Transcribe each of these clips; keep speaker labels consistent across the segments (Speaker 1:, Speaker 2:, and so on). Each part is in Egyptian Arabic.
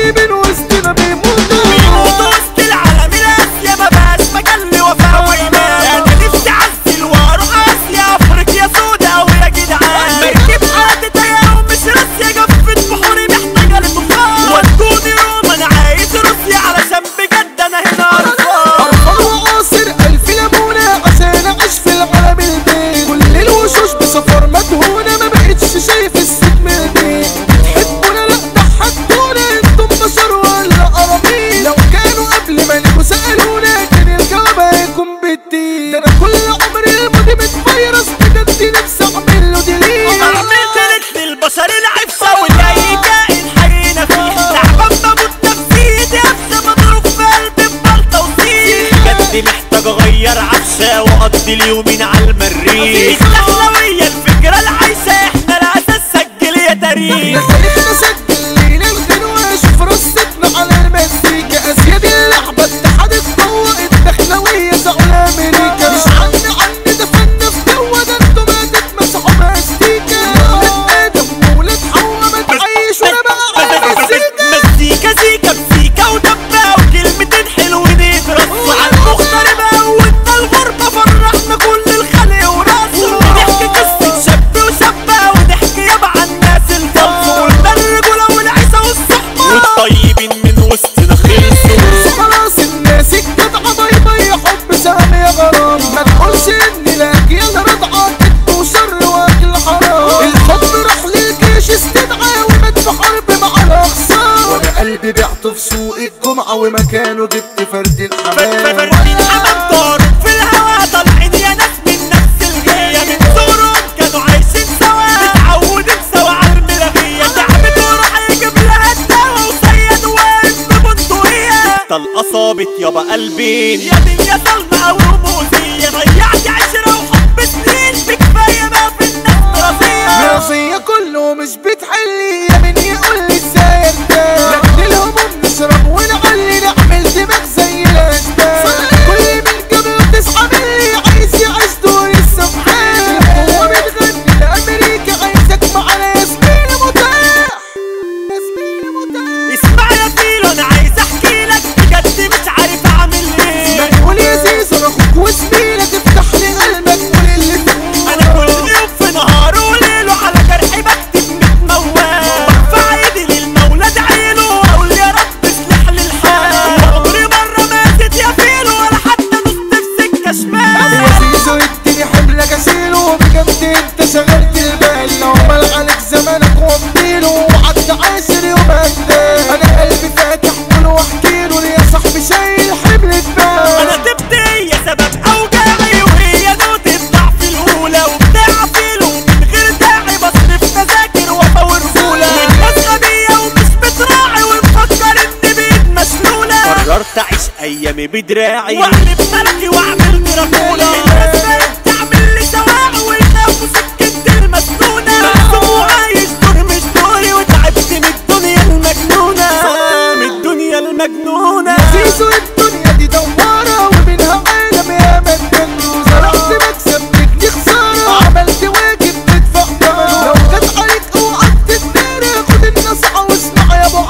Speaker 1: اللي بين وسطنا بيموتوا
Speaker 2: بيموت وسط العالم الاسيا ما بقاش مجال لوفاء وايمان انا نفسي اعزل واروح اسيا افريقيا سودا ويا جدعان مركب حياتي تايه ومش راسيا جفت بحوري محتاجه لطوفان ودوني روما انا عايز روسيا علشان بجد انا هنا قرفان
Speaker 1: أرفان وقاصر ألف ليمونة عشان أعيش في العالم البيت كل الوشوش بسفر مدهونة ما بقتش شايف الست من البيت بتحبونا لا ضحكتونا انتم بشر ولا قرابين لو كانوا قبل ما نجوا سألونا كان الجواب هيكون بالدين ده أنا كل عمري الماضي متفيرس بجد نفسي أعمل له ديليت
Speaker 2: عملت لك للبشر العفة والجاي كائن حينا فيه تعبان بموت نفسيتي قفشة مضروب في قلبي ببلطة وسيخ بجد محتاج اغير عفشة واقضي اليومين على المريخ الدخلوية الفكرة العايشة احنا الاساس سجل يا تاريخ
Speaker 1: تاريخنا سجل لينا الغنوة شوف رصتنا على المزيكا أزياد اللعبة اتحاد القوة الدخلوية زعل أمريكا مش عني عني ده فن في جوه ده انتوا ما تتمسحوا ماستيكا ولاد آدم وولاد حواء ما تعيشونا بقى على السكة
Speaker 2: مزيكا زيكا بسيكا ودبة وكلمتين حلوين يترصوا على المغتربة وانت الغربة فرحنا كل الخلق وراسه ضحك قصة شاب وشابة وضحك يابا عن الناس الفلس قلنا الرجولة والعيسى والصحبة والطيبين من وسطنا خلصوا
Speaker 1: خلاص الناس الجدعة باي باي حب سهم يا غرام ما تقولش اني لاجيال رضعة كذب وشر واكل حرام الحب راح للجيش استدعى ومات في حرب مع الاخصام وانا قلبي بعته في سوق الجمعة ومكانه جبت فرد الحمام
Speaker 2: فردين حمام طار في الهوا طالعين يا ناس من نفس الجية من صغرهم كانوا عايشين سوا متعودين سوا على الملاغية تعبت وراح يجيب لها الدواء وسيد واقف ببندقية طلقة صابت يابا قلبين يا دنيا ظلمة أو رموزية ضيعت عشرة وحب سنين بكفاية بقى في الناس دراسية
Speaker 1: راسية كله مش بتحلي يا مين يقول لي ازاي ارتاح لكن الهموم نشرب ونعلي نعمل دماغ زي الاشباح كل من قبل تصحى مني عايز يعيش دور السبحان هو بتغني لامريكا عايزك معانا يا زميلي متاح يا زميلي متاح
Speaker 2: اسمع يا فيلو أنا عايز أحكي لك بجد مش عارف أعمل إيه
Speaker 1: قول يا زيزو انا اخوك وزميلك افتح لي قلبك قول اللي فيه
Speaker 2: انا كل يوم في نهار وليل على جرحي بكتب ميت موال برفع ايدي للمولى ادعيله واقول يا رب اصلح لي الحال عمري مره ماتت يا فيلو ولا حتى نص في سكه شمال
Speaker 1: يا زيزو اديني حملك اشيله بجد انت شغلت البال لو مال عليك زمانك ومديله وعدى عاشر يوم هدال انا قلبي فاتح قوله واحكيله يا صاحبي شايل حمل
Speaker 2: انا
Speaker 1: البال
Speaker 2: تبت هي سبب اوجاعي وهي نوت الضعف الاولى وبتاع فيلو من غير داعي بصرف تذاكر وافور رجوله والناس غبيه ومش بتراعي ومفكر اني بايد مسلوله قررت اعيش ايامي بدراعي واقلب ملكي واعمل ميراكولا الناس بقت تعمل لي سواع ويخافوا سكتي المسنونه مقسوم وعايش دور مش دوري وتعبت من الدنيا المجنونه من الدنيا المجنونه
Speaker 1: زيزو الدنيا دي دوارة ومنها عالم يا مجنون زرعت مكسب تجني خسارة عملت واجب تدفع ضرر لو جت عليك اوعى تتدارى خد النصيحة واسمع يا ابو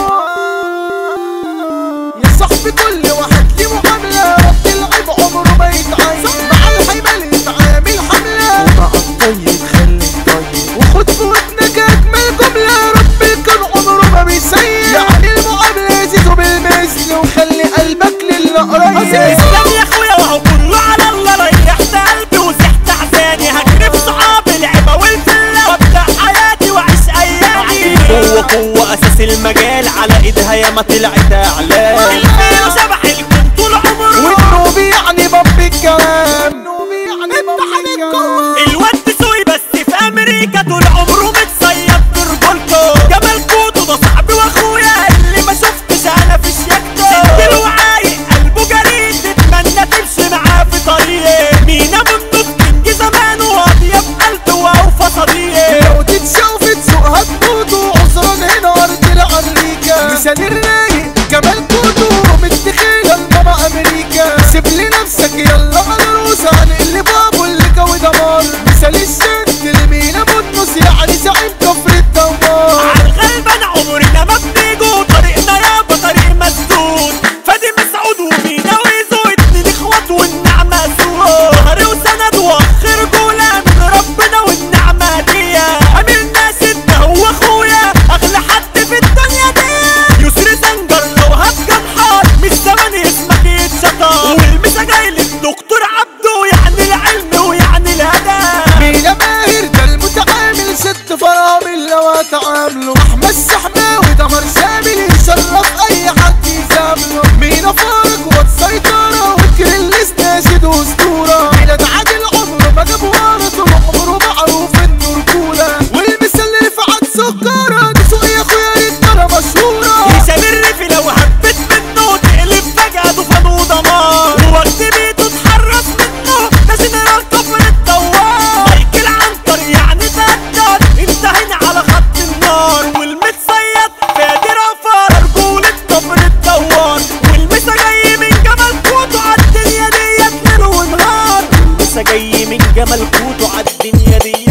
Speaker 1: عمو يا صاحبي كل واحد ليه معاملة رد العيب عمره ما يتعين مع الحمل يتعامل حملة ومع الطيب خلي الطيب وخد في ودنك اجمل جملة ربي كان عمره ما بيسيء يعني المعاملة زيزو بالمثل وخلي قلبك للي قريب
Speaker 2: اسلام يا اخويا وهو كله على الله ريحت قلبي وزحت احزاني هجري في صحابي العبا والفله وابدا حياتي واعيش ايامي قوه قوه اساس المجال على ايدها ياما طلعت اعلام الفيل شبح الكون طول عمره
Speaker 1: والنوبي يعني باب الكلام النوبي يعني باب الكلام
Speaker 2: الواد سوي بس في امريكا طول عمره متصيد برجولته جمال كوتو ده صاحبي واخويا اللي ما شفتش انا في شياكته شد وعايق قلبه جريء تتمنى تمشي معاه في طريق مينا منه كينج زمانه واطيب قلب واوفى صديق
Speaker 1: لو تتشوف تسوقها تموتوا عذرا هنا ارض الامريكا مثال الرايق جمال كوتو متخيل بابا امريكا سيب لي نفسك يلا على روسا هنقلب ابو اللي كوي دمار مثال الشد المينا بنص يعني زعيم كفر الدمار
Speaker 2: عالغلبان عمرنا ما بنيجوا طريقنا عمل كوتو عالدنيا دي